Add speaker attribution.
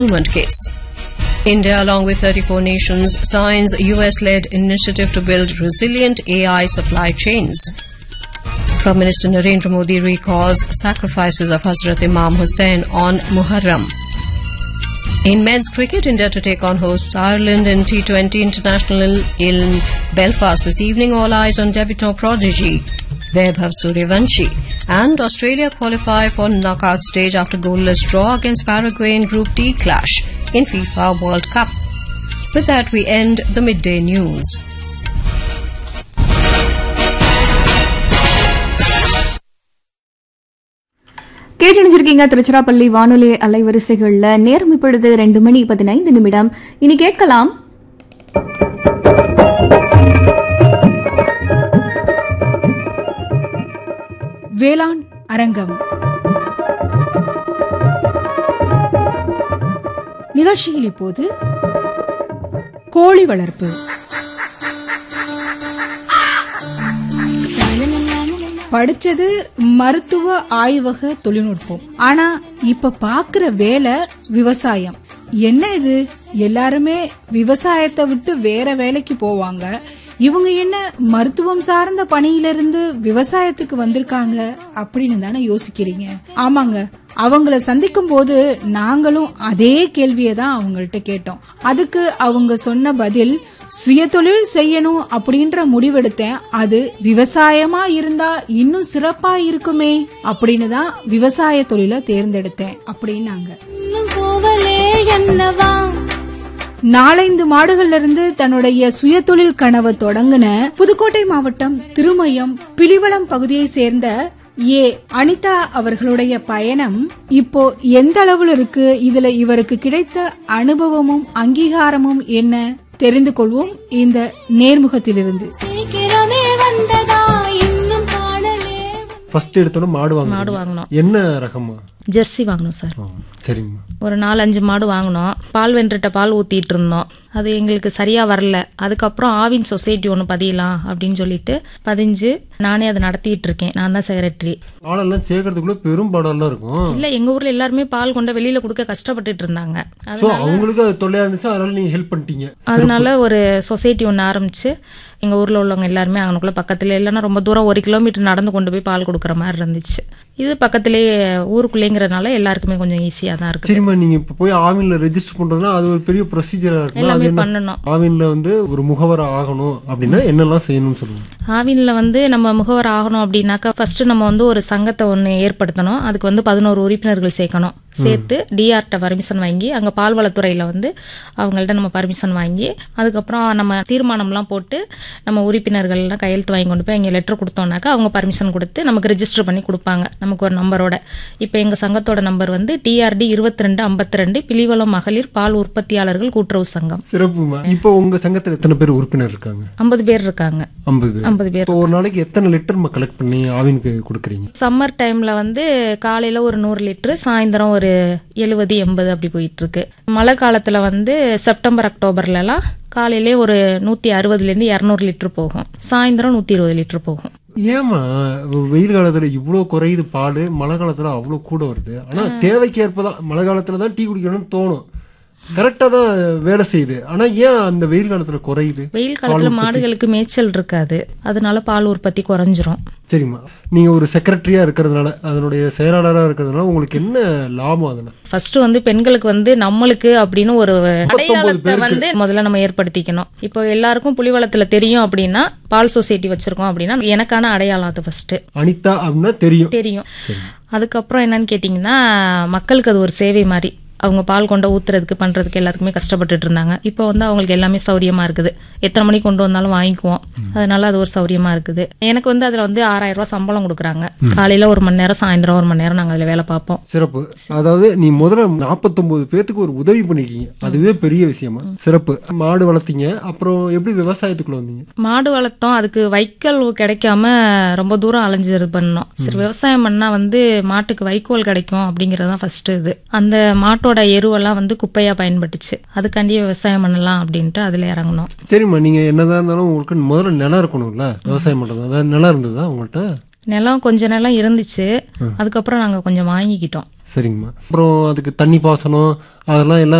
Speaker 1: embezzlement case. India, along with 34 nations, signs US-led initiative to build resilient AI supply chains. Prime Minister Narendra Modi recalls sacrifices of Hazrat Imam Hussain on Muharram. In men's cricket, India to take on hosts Ireland in T20 International in Belfast this evening. All eyes on debutant prodigy Vaibhav Suryavanshi. And Australia qualify for knockout stage after goalless draw against Paraguay in Group D clash in FIFA World Cup. With that, we end the midday news.
Speaker 2: கேட்டணிஞ்சிருக்கீங்க Tiruchirappalli வானொலி அலைவரிசைகள்ல நேரம் இப்பொழுது ரெண்டு மணி பதினைந்து நிமிடம் இனி கேட்கலாம்
Speaker 3: வேளாண் அரங்கம் நிகழ்ச்சியில் இப்போது கோழி வளர்ப்பு படிச்சது மருத்துவ ஆய்வக தொழில்நுட்பம் ஆனா இப்ப பாக்குற வேலை விவசாயம் என்ன இது எல்லாருமே விவசாயத்தை விட்டு வேற வேலைக்கு போவாங்க இவங்க என்ன மருத்துவம் சார்ந்த பணியிலிருந்து விவசாயத்துக்கு வந்திருக்காங்க அப்படின்னு தானே யோசிக்கிறீங்க ஆமாங்க அவங்கள சந்திக்கும் போது நாங்களும் அதே கேள்வியை தான் அவங்கள்ட்ட கேட்டோம் அதுக்கு அவங்க சொன்ன பதில் சுயதொழில் செய்யணும் அப்படின்ற முடிவெடுத்தேன் அது விவசாயமா இருந்தா இன்னும் சிறப்பா இருக்குமே அப்படின்னு தான் விவசாய தொழிலை தேர்ந்தெடுத்தேன் அப்படின்னாங்க நாலைந்து மாடுகள்ல இருந்து தன்னுடைய சுயதொழில் கனவை தொடங்கின புதுக்கோட்டை மாவட்டம் திருமயம் பிலிவளம் பகுதியை சேர்ந்த ஏ அனிதா அவர்களுடைய பயணம் இப்போ எந்த அளவுல இருக்கு இதுல இவருக்கு கிடைத்த அனுபவமும் அங்கீகாரமும் என்ன தெரிந்து கொள்வோம் இந்த நேர்முகத்திலிருந்து
Speaker 4: சீக்கிரமே வந்ததா இன்னும் காணலே
Speaker 5: ஃபர்ஸ்ட் எடுத்தோன்னே மாடு வாங்க
Speaker 6: மாடு வாங்கினோம்
Speaker 5: என்ன ரகமா
Speaker 6: ஜெர்சி வாங்கினோம் சார்
Speaker 5: ஆ, சரிங்கம்மா
Speaker 6: ஒரு நாலஞ்சு மாடு வாங்கினோம் பால் வென்றுட்ட பால் ஊற்றிட்டு இருந்தோம் அது எங்களுக்கு சரியாக வரல அதுக்கப்புறம் ஆவின் சொசைட்டி ஒன்று பதியலாம் அப்படின்னு சொல்லிட்டு பதிஞ்சு நானே அதை நடத்திட்டு இருக்கேன் நான் தான் செக்ரட்டரி
Speaker 5: பாலெல்லாம் சேர்க்கறதுக்குள்ள பெரும் பாடெல்லாம் இருக்கும்
Speaker 6: இல்லை எங்கள் ஊரில் எல்லாருமே பால் கொண்டு வெளியில் கொடுக்க கஷ்டப்பட்டுட்டு இருந்தாங்க
Speaker 5: ஸோ அவங்களுக்கு அது தொல்லையா இருந்துச்சு அதனால நீங்க ஹெல்ப் பண்ணிட்டீங்க
Speaker 6: அதனால ஒரு சொசைட்டி ஒன்று ஆரம்பிச்சு எங்கள் ஊரில் உள்ளவங்க எல்லாருமே அங்கனுக்குள்ள பக்கத்துல இல்லைன்னா ரொம்ப தூரம் ஒரு கிலோமீட்டர் நடந்து கொண்டு போய் பால் கொடுக்குற மாதிரி இருந்துச்சு இது பக்கத்துலேயே ஊருக்குள்ளேங்கிறனால எல்லாருக்குமே கொஞ்சம் ஈஸியாக தான் இருக்குது
Speaker 5: சரிம்மா நீங்க இப்ப போய் ஆவின்ல ரெஜிஸ்டர் பண்றதுனா அது ஒரு பெரிய ப்ரொசீஜரா இருக்கும்
Speaker 6: எல்லாமே
Speaker 5: அது என்ன
Speaker 6: பண்ணணும்
Speaker 5: ஆவின்ல வந்து ஒரு முகவர ஆகணும் அப்படின்னா என்னெல்லாம் செய்யணும்னு சொல்லுங்க
Speaker 6: ஆவினில் வந்து நம்ம முகவர் ஆகணும் அப்படின்னாக்கா ஃபர்ஸ்ட் நம்ம வந்து ஒரு சங்கத்தை ஒன்று ஏற்படுத்தணும் அதுக்கு வந்து பதினோரு உறுப்பினர்கள் சேர்க்கணும் சேர்த்து டிஆர்ட்ட பர்மிஷன் வாங்கி அங்கே பால்வளத்துறையில் வந்து அவங்கள்ட்ட நம்ம பர்மிஷன் வாங்கி அதுக்கப்புறம் நம்ம தீர்மானம்லாம் போட்டு நம்ம உறுப்பினர்கள்லாம் கையெழுத்து வாங்கி கொண்டு போய் இங்கே லெட்டர் கொடுத்தோம்னாக்கா அவங்க பர்மிஷன் கொடுத்து நமக்கு ரெஜிஸ்டர் பண்ணி கொடுப்பாங்க நமக்கு ஒரு நம்பரோட இப்போ எங்கள் சங்கத்தோட நம்பர் வந்து டிஆர்டி இருபத்தி ரெண்டு ஐம்பத்தி ரெண்டு பிலிவளம் மகளிர் பால் உற்பத்தியாளர்கள் கூட்டுறவு சங்கம்
Speaker 5: சிறப்புமா இப்போ உங்க சங்கத்துல எத்தனை பேர் உறுப்பினர் இருக்காங்க
Speaker 6: ஐம்பது பேர் இருக்காங்க
Speaker 5: ஐம்பது பேர்
Speaker 6: ஐம்பது பேர்
Speaker 5: இப்போ ஒரு நாளைக்கு எத்தனை லிட்டர் கலெக்ட் பண்ணி ஆவினுக்கு கொடுக்குறீங்க
Speaker 6: சம்மர் டைம்ல வந்து காலையில ஒரு நூறு லிட்டரு சாயந்தரம் ஒரு எழுபது எண்பது அப்படி போயிட்டு இருக்கு மழை காலத்துல வந்து செப்டம்பர் அக்டோபர்லலாம் காலையிலே ஒரு நூத்தி அறுபதுலேருந்து இரநூறு லிட்டர் போகும் சாயந்தரம் நூத்தி இருபது லிட்டர் போகும்
Speaker 5: ஏமா வெயில் காலத்துல இவ்வளோ குறையுது பால் மழை காலத்துல அவ்வளோ கூட வருது ஆனா தேவைக்கு ஏற்பதான் மழை காலத்துல தான் டீ குடிக்கணும்னு தோணும் கரெக்டா தான் வேலை செய்யுது ஆனா ஏன் அந்த வெயில் காலத்துல குறையுது
Speaker 6: வெயில் காலத்துல மாடுகளுக்கு மேய்ச்சல் இருக்காது அதனால பால் உற்பத்தி குறைஞ்சிரும்
Speaker 5: சரிம்மா நீங்க ஒரு செக்ரட்டரியா இருக்கிறதுனால அதனுடைய செயலாளரா இருக்கிறதுனால உங்களுக்கு என்ன லாபம் அதுல
Speaker 6: ஃபர்ஸ்ட் வந்து பெண்களுக்கு வந்து நம்மளுக்கு அப்படின்னு ஒரு அடையாளத்தை வந்து முதல்ல நம்ம ஏற்படுத்திக்கணும் இப்போ எல்லாருக்கும் புலிவளத்துல தெரியும் அப்படின்னா பால் சொசைட்டி வச்சிருக்கோம் அப்படின்னா எனக்கான அடையாளம் அது ஃபர்ஸ்ட்
Speaker 5: அனிதா அப்படின்னா தெரியும்
Speaker 6: தெரியும் அதுக்கப்புறம் என்னன்னு கேட்டிங்கன்னா மக்களுக்கு அது ஒரு சேவை மாதிரி அவங்க பால் கொண்டு ஊத்துறதுக்கு பண்றதுக்கு எல்லாத்துக்குமே கஷ்டப்பட்டுட்டு இருந்தாங்க இப்போ வந்து அவங்களுக்கு எல்லாமே சௌரியமா இருக்குது எத்தனை மணிக்கு கொண்டு வந்தாலும் வாங்கிக்குவோம் அதனால அது ஒரு சௌரியமா இருக்குது எனக்கு வந்து அதுல வந்து ஆறாயிரம் ரூபாய் சம்பளம் கொடுக்குறாங்க காலையில ஒரு மணி நேரம் சாயந்தரம் ஒரு மணி நேரம் நாங்க அதுல வேலை பார்ப்போம்
Speaker 5: சிறப்பு அதாவது நீ முதல்ல நாற்பத்தொன்பது பேத்துக்கு ஒரு உதவி பண்ணிருக்கீங்க அதுவே பெரிய விஷயமா சிறப்பு மாடு வளர்த்தீங்க அப்புறம் எப்படி விவசாயத்துக்குள்ள வந்தீங்க
Speaker 6: மாடு வளர்த்தோம் அதுக்கு வைக்கோல் கிடைக்காம ரொம்ப தூரம் அலைஞ்சு இது பண்ணோம் சரி விவசாயம் பண்ணா வந்து மாட்டுக்கு வைக்கோல் கிடைக்கும் அப்படிங்கறது தான் ஃபர்ஸ்ட் இது அந்த மாட்டோட எருவெல்லாம் வந்து குப்பையா பயன்பட்டுச்சு அதுக்காண்டியே விவசாயம் பண்ணலாம் அப்படின்ட்டு அதுல இறங்கணும்
Speaker 5: சரிம்மா நீங்க என்னதான் இருந்தாலும் உங்களுக்கு முதல்ல நிலம் இருக்கணும்ல விவசாயம் பண்றது அதாவது நிலம் இருந்ததா உங்கள்கிட்ட
Speaker 6: நிலம் கொஞ்ச நிலம் இருந்துச்சு அதுக்கப்புறம் நாங்க கொஞ்சம் வாங்கிக்கிட்டோம்
Speaker 5: சரிங்கம்மா அப்புறம் அதுக்கு தண்ணி பாசனம் அதெல்லாம் எல்லாம்